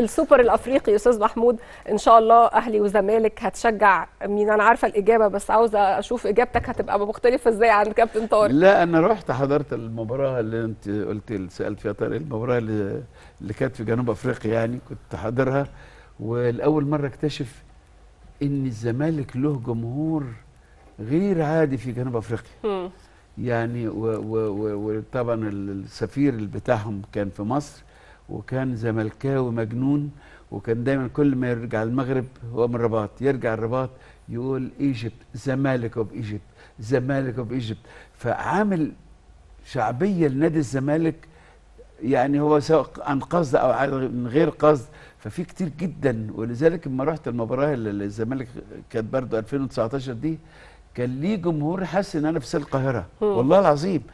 السوبر الافريقي استاذ محمود ان شاء الله اهلي وزمالك هتشجع مين انا عارفه الاجابه بس عاوزه اشوف اجابتك هتبقى مختلفه ازاي عن كابتن طارق لا انا رحت حضرت المباراه اللي انت قلت سالت فيها طارق المباراه اللي, اللي كانت في جنوب افريقيا يعني كنت حاضرها ولاول مره اكتشف ان الزمالك له جمهور غير عادي في جنوب افريقيا مم. يعني و- و- و- وطبعا ال- السفير اللي بتاعهم كان في مصر وكان زملكاوي مجنون وكان دايما كل ما يرجع المغرب هو من الرباط يرجع الرباط يقول ايجيبت زمالك اوف ايجيبت زمالك اوف ايجيبت فعامل شعبيه لنادي الزمالك يعني هو سواء عن قصد او عن- من غير قصد ففي كتير جدا ولذلك لما رحت المباراه اللي اللي الزمالك كانت برضه 2019 دي كان ليه جمهور حاسس ان انا في استاد القاهره مم. والله العظيم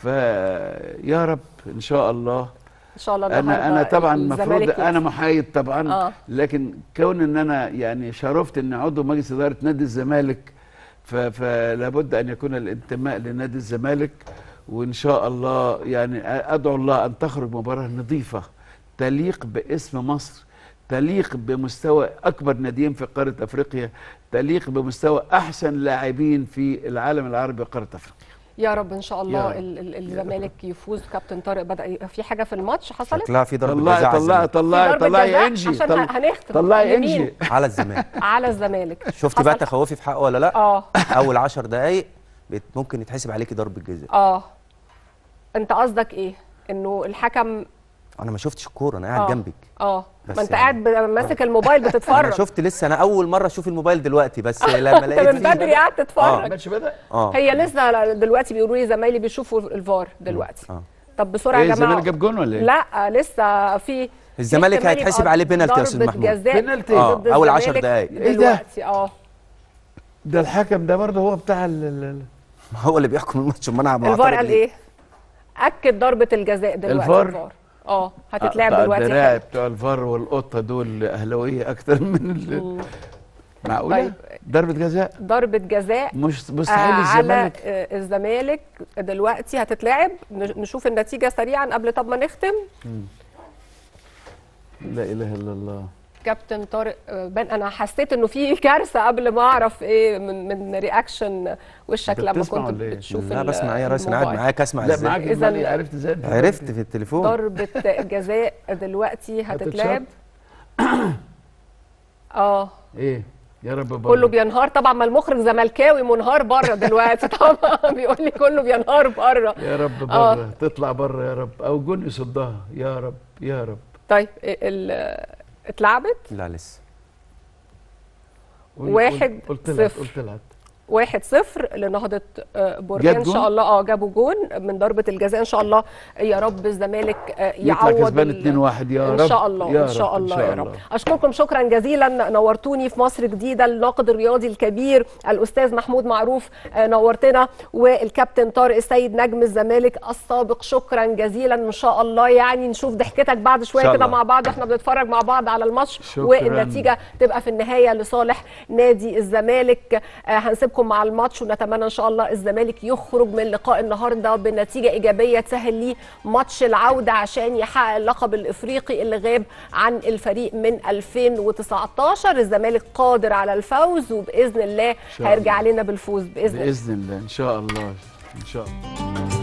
فيا رب ان شاء الله ان شاء الله انا النهارده انا طبعا المفروض الزمالك انا يكسب. محايد طبعا آه. لكن كون ان انا يعني شرفت ان عضو مجلس اداره نادي الزمالك ف- فلا بد ان يكون الانتماء لنادي الزمالك وان شاء الله يعني ادعو الله ان تخرج مباراه نظيفه تليق باسم مصر تليق بمستوى اكبر ناديين في قاره افريقيا تليق بمستوى احسن لاعبين في العالم العربي وقاره افريقيا يا رب ان شاء الله يا رب. ال- ال- الزمالك يفوز كابتن طارق بدا يبقى في حاجه في الماتش حصلت شكلها في ضربه طلعي جزاء على طلعي الزمالك. طلعي ضربة طلعي جزاء انجي عشان طل- هنختم. طلعي لمين؟ انجي على الزمالك على الزمالك شفتي بقى حصل- تخوفي في حقه ولا لا اه اول 10 دقائق بت- ممكن يتحسب عليكي ضربه جزاء اه انت قصدك ايه انه الحكم انا ما شفتش الكوره انا قاعد آه. جنبك اه بس ما انت يعني- قاعد ب- ماسك الموبايل انا بتتفرج شفت لسه انا اول مره اشوف الموبايل دلوقتي بس لما انت لقيت من فيه- بدري قاعد تتفرج الماتش بدا اه هي لسه دلوقتي بيقولوا لي زمايلي بيشوفوا الفار دلوقتي اه طب بسرعه ايه يا جماعه الزمالك جاب جون ولا ايه؟ لا لسه في الزمالك احتمال هيتحسب يبقى عليه بينالتي يا استاذ ضربة محمود. جزاء بينالتي. آه، ضد أول عشر الزمالك دقايق. إيه ده؟ دلوقتي اه ده الحكم ده برضه هو بتاع ال- ال- ال- هو اللي بيحكم الماتش امال انا الفار قال ايه؟ اكد ضربه الجزاء دلوقتي الفار؟ اه هتتلعب آه، دلوقتي الدراع حالا. بتوع الفار والقطه دول اهلاويه اكتر من ال... مم. معقوله طيب. ضربه جزاء ضربه جزاء مش آه، مستحيل على الزمالك آه، الزمالك دلوقتي هتتلعب ن- نشوف النتيجه سريعا قبل طب ما نختم لا اله الا الله كابتن طارق آه، بان انا حسيت انه في كارثه قبل ما اعرف ايه من من رياكشن وشك أنت لما بتسمع كنت ولا إيه؟ بتشوف لا ال- بسمع ايه يا ريس انا قاعد الموبايل. معاك اسمع لا ازاي معاك إذن- إزاي عرفت ازاي أنت؟ عرفت في التليفون ضربه جزاء دلوقتي هتتلعب هتتشاط؟ اه ايه يا رب بره. كله بينهار طبعا ما المخرج زملكاوي منهار بره دلوقتي طبعا بيقول لي كله بينهار بره يا رب بره آه. تطلع بره يا رب او جون يصدها يا رب يا رب طيب ال- اتلعبت لا لسه قولي- واحد قلت لك صفر. قلت لك واحد صفر لنهضة آه، بركان جاب ان شاء جون؟ الله اه جابوا جون من ضربة الجزاء ان شاء الله يا رب الزمالك آه، يطلع يعوض كسبان ال- 2-1 يا رب ان شاء الله يا ان شاء رب، إن الله شاء يا رب الله. اشكركم شكرا جزيلا نورتوني في مصر جديده الناقد الرياضي الكبير الاستاذ محمود معروف آه، نورتنا والكابتن طارق السيد نجم الزمالك السابق شكرا جزيلا ان شاء الله يعني نشوف ضحكتك بعد شويه شاء كده الله. مع بعض واحنا بنتفرج مع بعض على الماتش شكراً. والنتيجه تبقى في النهايه لصالح نادي الزمالك آه، هنسيبكم مع الماتش ونتمنى ان شاء الله الزمالك يخرج من لقاء النهارده بنتيجه ايجابيه تسهل ليه ماتش العوده عشان يحقق اللقب الافريقي اللي غاب عن الفريق من 2019 الزمالك قادر على الفوز وباذن الله شاء هيرجع الله. لنا بالفوز باذن الله باذن الله ان شاء الله ان شاء الله